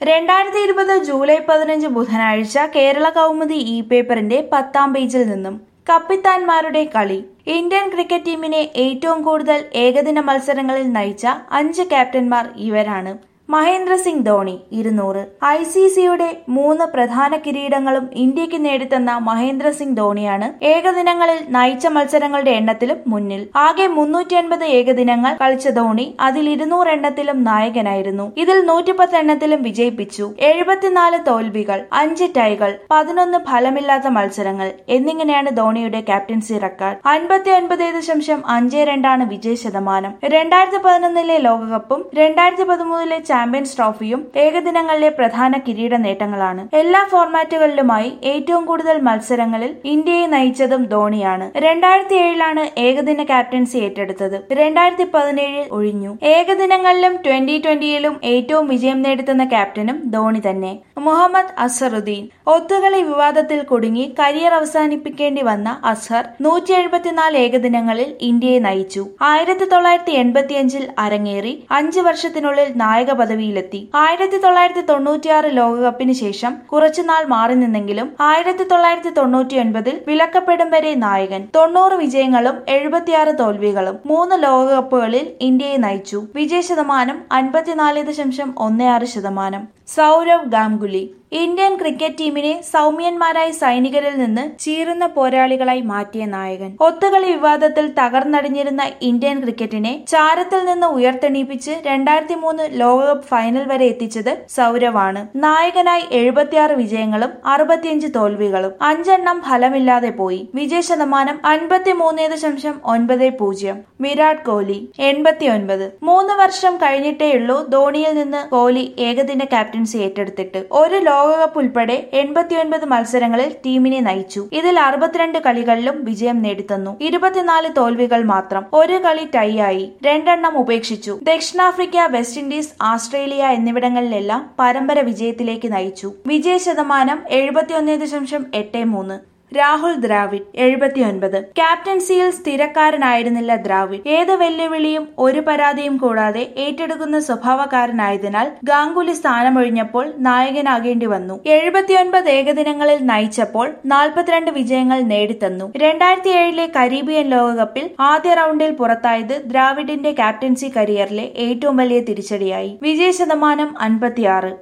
രണ്ടായിരത്തി ഇരുപത് ജൂലൈ പതിനഞ്ച് ബുധനാഴ്ച കേരള കൗമുദി ഇ പേപ്പറിന്റെ പത്താം പേജിൽ നിന്നും കപ്പിത്താന്മാരുടെ കളി ഇന്ത്യൻ ക്രിക്കറ്റ് ടീമിനെ ഏറ്റവും കൂടുതൽ ഏകദിന മത്സരങ്ങളിൽ നയിച്ച അഞ്ച് ക്യാപ്റ്റന്മാർ ഇവരാണ് മഹേന്ദ്ര സിംഗ് ധോണി ഇരുന്നൂറ് ഐ സി സിയുടെ മൂന്ന് പ്രധാന കിരീടങ്ങളും ഇന്ത്യക്ക് നേടിത്തന്ന മഹേന്ദ്ര സിംഗ് ധോണിയാണ് ഏകദിനങ്ങളിൽ നയിച്ച മത്സരങ്ങളുടെ എണ്ണത്തിലും മുന്നിൽ ആകെ മുന്നൂറ്റി അൻപത് ഏകദിനങ്ങൾ കളിച്ച ധോണി അതിൽ ഇരുന്നൂറ് എണ്ണത്തിലും നായകനായിരുന്നു ഇതിൽ നൂറ്റിപ്പത്ത് എണ്ണത്തിലും വിജയിപ്പിച്ചു എഴുപത്തിനാല് തോൽവികൾ അഞ്ച് ടൈകൾ പതിനൊന്ന് ഫലമില്ലാത്ത മത്സരങ്ങൾ എന്നിങ്ങനെയാണ് ധോണിയുടെ ക്യാപ്റ്റൻസി റെക്കോർഡ് അൻപത്തി ഒൻപത് ദശാംശം അഞ്ച് രണ്ടാണ് വിജയ ശതമാനം രണ്ടായിരത്തി പതിനൊന്നിലെ ലോകകപ്പും രണ്ടായിരത്തി പതിമൂന്നിലെ ചാമ്പ്യൻസ് ട്രോഫിയും ഏകദിനങ്ങളിലെ പ്രധാന കിരീട നേട്ടങ്ങളാണ് എല്ലാ ഫോർമാറ്റുകളിലുമായി ഏറ്റവും കൂടുതൽ മത്സരങ്ങളിൽ ഇന്ത്യയെ നയിച്ചതും ധോണിയാണ് രണ്ടായിരത്തി ഏഴിലാണ് ഏകദിന ക്യാപ്റ്റൻസി ഏറ്റെടുത്തത് രണ്ടായിരത്തി പതിനേഴിൽ ഒഴിഞ്ഞു ഏകദിനങ്ങളിലും ട്വന്റി ട്വന്റിയിലും ഏറ്റവും വിജയം നേടുത്തുന്ന ക്യാപ്റ്റനും ധോണി തന്നെ മുഹമ്മദ് അസറുദ്ദീൻ ഒത്തുകളി വിവാദത്തിൽ കുടുങ്ങി കരിയർ അവസാനിപ്പിക്കേണ്ടി വന്ന അസ്ഹർ നൂറ്റി എഴുപത്തിനാല് ഏകദിനങ്ങളിൽ ഇന്ത്യയെ നയിച്ചു ആയിരത്തി തൊള്ളായിരത്തി എൺപത്തിയഞ്ചിൽ അരങ്ങേറി അഞ്ച് വർഷത്തിനുള്ളിൽ നായക പദവിയിലെത്തി ആയിരത്തി തൊള്ളായിരത്തി തൊണ്ണൂറ്റിയാറ് ലോകകപ്പിന് ശേഷം കുറച്ചുനാൾ മാറി നിന്നെങ്കിലും ആയിരത്തി തൊള്ളായിരത്തി തൊണ്ണൂറ്റി ഒൻപതിൽ വിലക്കപ്പെടും വരെ നായകൻ തൊണ്ണൂറ് വിജയങ്ങളും എഴുപത്തിയാറ് തോൽവികളും മൂന്ന് ലോകകപ്പുകളിൽ ഇന്ത്യയെ നയിച്ചു വിജയ ശതമാനം അൻപത്തിനാല് ദശാംശം ഒന്ന് ആറ് ശതമാനം സൗരവ് ഗാംഗുലി ഇന്ത്യൻ ക്രിക്കറ്റ് ടീമിനെ സൗമ്യന്മാരായ സൈനികരിൽ നിന്ന് ചീറുന്ന പോരാളികളായി മാറ്റിയ നായകൻ ഒത്തുകളി വിവാദത്തിൽ തകർന്നടിഞ്ഞിരുന്ന ഇന്ത്യൻ ക്രിക്കറ്റിനെ ചാരത്തിൽ നിന്ന് ഉയർത്തെണീപ്പിച്ച് രണ്ടായിരത്തി മൂന്ന് ലോകകപ്പ് ഫൈനൽ വരെ എത്തിച്ചത് സൗരവാണ് നായകനായി എഴുപത്തിയാറ് വിജയങ്ങളും അറുപത്തിയഞ്ച് തോൽവികളും അഞ്ചെണ്ണം ഫലമില്ലാതെ പോയി വിജയ ശതമാനം അൻപത്തി മൂന്ന് ദശാംശം ഒൻപത് പൂജ്യം വിരാട് കോഹ്ലി എൺപത്തി ഒൻപത് മൂന്ന് വർഷം കഴിഞ്ഞിട്ടേയുള്ളൂ ധോണിയിൽ നിന്ന് കോഹ്ലി ഏകദിന ക്യാപ്റ്റൻസി ഏറ്റെടുത്തിട്ട് ഒരു ലോകകപ്പ് ഉൾപ്പെടെ എൺപത്തിയൊൻപത് മത്സരങ്ങളിൽ ടീമിനെ നയിച്ചു ഇതിൽ അറുപത്തിരണ്ട് കളികളിലും വിജയം നേടിത്തന്നു ഇരുപത്തിനാല് തോൽവികൾ മാത്രം ഒരു കളി ടൈ ആയി രണ്ടെണ്ണം ഉപേക്ഷിച്ചു ദക്ഷിണാഫ്രിക്ക വെസ്റ്റ് ഇൻഡീസ് ആസ്ട്രേലിയ എന്നിവിടങ്ങളിലെല്ലാം പരമ്പര വിജയത്തിലേക്ക് നയിച്ചു വിജയ ശതമാനം എഴുപത്തിയൊന്ന് ദശാംശം എട്ട് മൂന്ന് രാഹുൽ ദ്രാവിഡ് എഴുപത്തിയൊൻപത് ക്യാപ്റ്റൻസിയിൽ സ്ഥിരക്കാരനായിരുന്നില്ല ദ്രാവിഡ് ഏത് വെല്ലുവിളിയും ഒരു പരാതിയും കൂടാതെ ഏറ്റെടുക്കുന്ന സ്വഭാവക്കാരനായതിനാൽ ഗാംഗുലി സ്ഥാനമൊഴിഞ്ഞപ്പോൾ നായകനാകേണ്ടി വന്നു എഴുപത്തിയൊൻപത് ഏകദിനങ്ങളിൽ നയിച്ചപ്പോൾ നാൽപ്പത്തിരണ്ട് വിജയങ്ങൾ നേടിത്തന്നു രണ്ടായിരത്തി ഏഴിലെ കരീബിയൻ ലോകകപ്പിൽ ആദ്യ റൗണ്ടിൽ പുറത്തായത് ദ്രാവിഡിന്റെ ക്യാപ്റ്റൻസി കരിയറിലെ ഏറ്റവും വലിയ തിരിച്ചടിയായി വിജയ ശതമാനം അൻപത്തിയാറ്